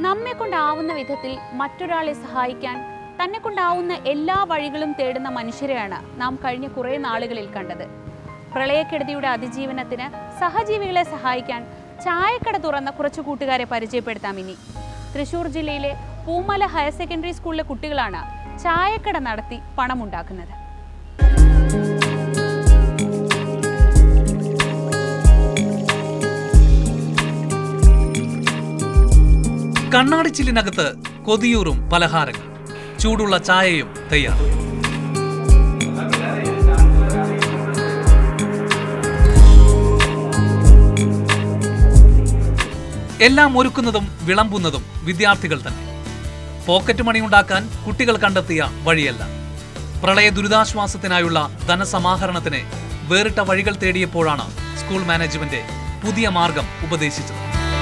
നമ്മെ കൊണ്ടാവുന്ന വിധത്തിൽ മറ്റൊരാളെ സഹായിക്കാൻ തന്നെ കൊണ്ടാവുന്ന എല്ലാ വഴികളും തേടുന്ന മനുഷ്യരെയാണ് നാം കഴിഞ്ഞ കുറേ നാളുകളിൽ കണ്ടത് പ്രളയക്കെടുതിയുടെ അതിജീവനത്തിന് സഹജീവികളെ സഹായിക്കാൻ ചായക്കട തുറന്ന കുറച്ച് കൂട്ടുകാരെ പരിചയപ്പെടുത്താം ഇനി തൃശൂർ ജില്ലയിലെ പൂമല ഹയർ സെക്കൻഡറി സ്കൂളിലെ കുട്ടികളാണ് ചായക്കട നടത്തി പണമുണ്ടാക്കുന്നത് കണ്ണാടിച്ചില്ലിനകത്ത് കൊതിയൂറും പലഹാരങ്ങൾ ചൂടുള്ള ചായയും തയ്യാർ എല്ലാം ഒരുക്കുന്നതും വിളമ്പുന്നതും വിദ്യാർത്ഥികൾ തന്നെ പോക്കറ്റ് മണി ഉണ്ടാക്കാൻ കുട്ടികൾ കണ്ടെത്തിയ വഴിയല്ല പ്രളയ ദുരിതാശ്വാസത്തിനായുള്ള ധനസമാഹരണത്തിന് വേറിട്ട വഴികൾ തേടിയപ്പോഴാണ് സ്കൂൾ മാനേജ്മെന്റ് പുതിയ മാർഗം ഉപദേശിച്ചത്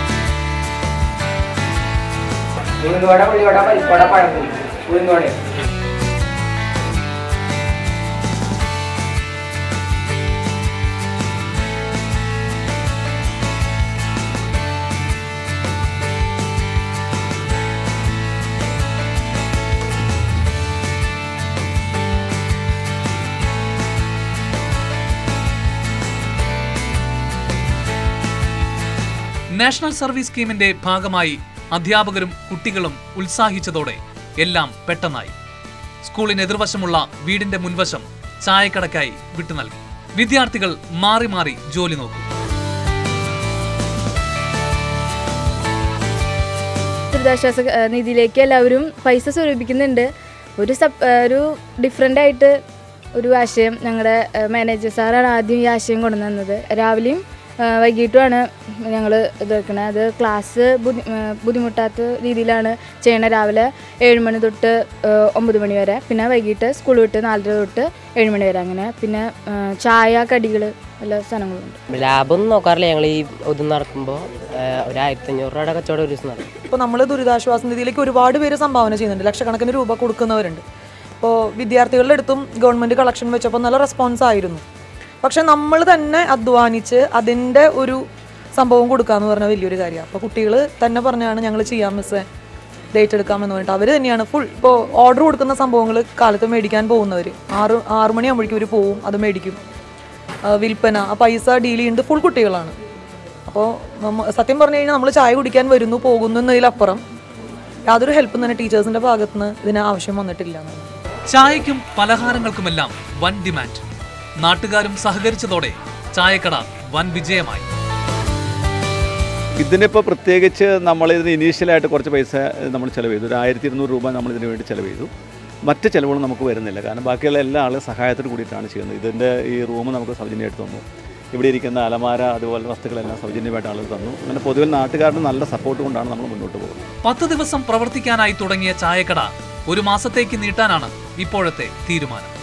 ഉഴുന്നുവട ഉള്ളിവട പരിപ്പട പഴംപൊരി ഉഴുന്നുവട നാഷണൽ സർവീസ് സ്കീമിന്റെ ഭാഗമായി അധ്യാപകരും കുട്ടികളും ഉത്സാഹിച്ചതോടെ എല്ലാം പെട്ടെന്നായി സ്കൂളിന് എതിർവശമുള്ള വീടിന്റെ മുൻവശം ചായക്കടക്കായി വിട്ടു നൽകി വിദ്യാർത്ഥികൾ മാറി മാറി ജോലി നോക്കും ദുരിതാശ്വാസ ഏഹ്, നിധിയിലേക്ക് എല്ലാവരും പൈസ സ്വരൂപിക്കുന്നുണ്ട് ഒരു സപ് ഏഹ്, ഒരു ഡിഫറെൻ്റ് ആയിട്ട് ഒരു ആശയം ഞങ്ങളുടെ മാനേജർ സാറാണ് ആദ്യം ഈ ആശയം കൊണ്ടുവന്നത് രാവിലെയും ഏഹ്, വൈകിട്ടുമാണ് ഞങ്ങൾ ഇത് വെക്കണത് അത് ക്ലാസ് ബുദ്ധി ഏഹ്, ബുദ്ധിമുട്ടാത്ത രീതിയിലാണ് ചെയ്യണത് രാവിലെ ഏഴ് മണി തൊട്ട് ഏഹ്, ഒമ്പത് മണി വരെ പിന്നെ വൈകിട്ട് സ്കൂൾ വിട്ട് നാലര തൊട്ട് ഏഴ് മണി വരെ അങ്ങനെ പിന്നെ ഏഹ്, ചായ കടികൾ എല്ലാ സാധനങ്ങളുണ്ട് ലാഭമൊന്നും നോക്കാറില്ല ഞങ്ങൾ ഈ ഇത് നടക്കുമ്പോൾ ഒരു ആയിരത്തി അഞ്ഞൂറ് രൂപയുടെ കച്ചവടം ഒരു ദിവസം നടക്കും ഇപ്പോൾ നമ്മൾ ദുരിതാശ്വാസ നിധിയിലേക്ക് ഒരുപാട് പേര് സംഭാവന ചെയ്യുന്നുണ്ട് ലക്ഷക്കണക്കിന് രൂപ കൊടുക്കുന്നവരുണ്ട് ഇപ്പോൾ വിദ്യാർത്ഥികളുടെ അടുത്തും ഗവൺമെൻറ് കളക്ഷൻ വെച്ചപ്പോൾ നല്ല റെസ്പോൺസ് ആയിരുന്നു പക്ഷെ നമ്മൾ തന്നെ അധ്വാനിച്ച് അതിൻ്റെ ഒരു സംഭവം കൊടുക്കാന്ന് പറഞ്ഞ വലിയൊരു കാര്യമാണ് അപ്പോൾ കുട്ടികൾ തന്നെ പറഞ്ഞാണ് ഞങ്ങൾ ചെയ്യാം മിസ്സേ ഡേറ്റ് എടുക്കാമെന്ന് പറഞ്ഞിട്ട് അവർ തന്നെയാണ് ഫുൾ ഇപ്പോൾ ഓർഡർ കൊടുക്കുന്ന സംഭവങ്ങൾ കാലത്ത് മേടിക്കാൻ പോകുന്നവർ ആറ് ആറ് മണിയാകുമ്പോഴേക്കും അവർ പോവും അത് മേടിക്കും ആ, വിൽപ്പന ആ പൈസ ഡീൽ ചെയ്യുന്നത് ഫുൾ കുട്ടികളാണ് അപ്പോൾ സത്യം പറഞ്ഞു കഴിഞ്ഞാൽ നമ്മൾ ചായ കുടിക്കാൻ വരുന്നു പോകുന്നു എന്നതിലപ്പുറം യാതൊരു ഹെൽപ്പും തന്നെ ടീച്ചേഴ്സിൻ്റെ ഭാഗത്തുനിന്ന് ഇതിന് ആവശ്യം വന്നിട്ടില്ല എന്നാണ് ചായയ്ക്കും പലഹാരങ്ങൾക്കുമെല്ലാം വൻ ഡിമാൻഡ് നാട്ടുകാരും സഹകരിച്ചതോടെ ചായക്കട വൻ വിജയമായി ഇതിനിപ്പോൾ പ്രത്യേകിച്ച് നമ്മൾ ഇതിന് ഇനീഷ്യലായിട്ട് കുറച്ച് പൈസ നമ്മൾ ചിലവ് ചെയ്തു ഒരു ആയിരത്തി ഇരുന്നൂറ് രൂപ നമ്മൾ ഇതിന് വേണ്ടി ചിലവ് ചെയ്തു മറ്റ് ചിലവുകൾ നമുക്ക് വരുന്നില്ല കാരണം ബാക്കിയുള്ള എല്ലാ ആളും സഹായത്തോട് കൂടിയിട്ടാണ് ചെയ്യുന്നത് ഇതിൻ്റെ ഈ റൂം നമുക്ക് സൗജന്യമായിട്ട് തന്നു ഇവിടെ ഇരിക്കുന്ന അലമാര അതുപോലെ വസ്തുക്കളെല്ലാം സൗജന്യമായിട്ട് ആളുകൾ തന്നു അങ്ങനെ പൊതുവെ നാട്ടുകാരുടെ നല്ല സപ്പോർട്ട് കൊണ്ടാണ് നമ്മൾ മുന്നോട്ട് പോകുന്നത് പത്ത് ദിവസം പ്രവർത്തിക്കാനായി തുടങ്ങിയ ചായക്കട ഒരു മാസത്തേക്ക് നീട്ടാനാണ് ഇപ്പോഴത്തെ തീരുമാനം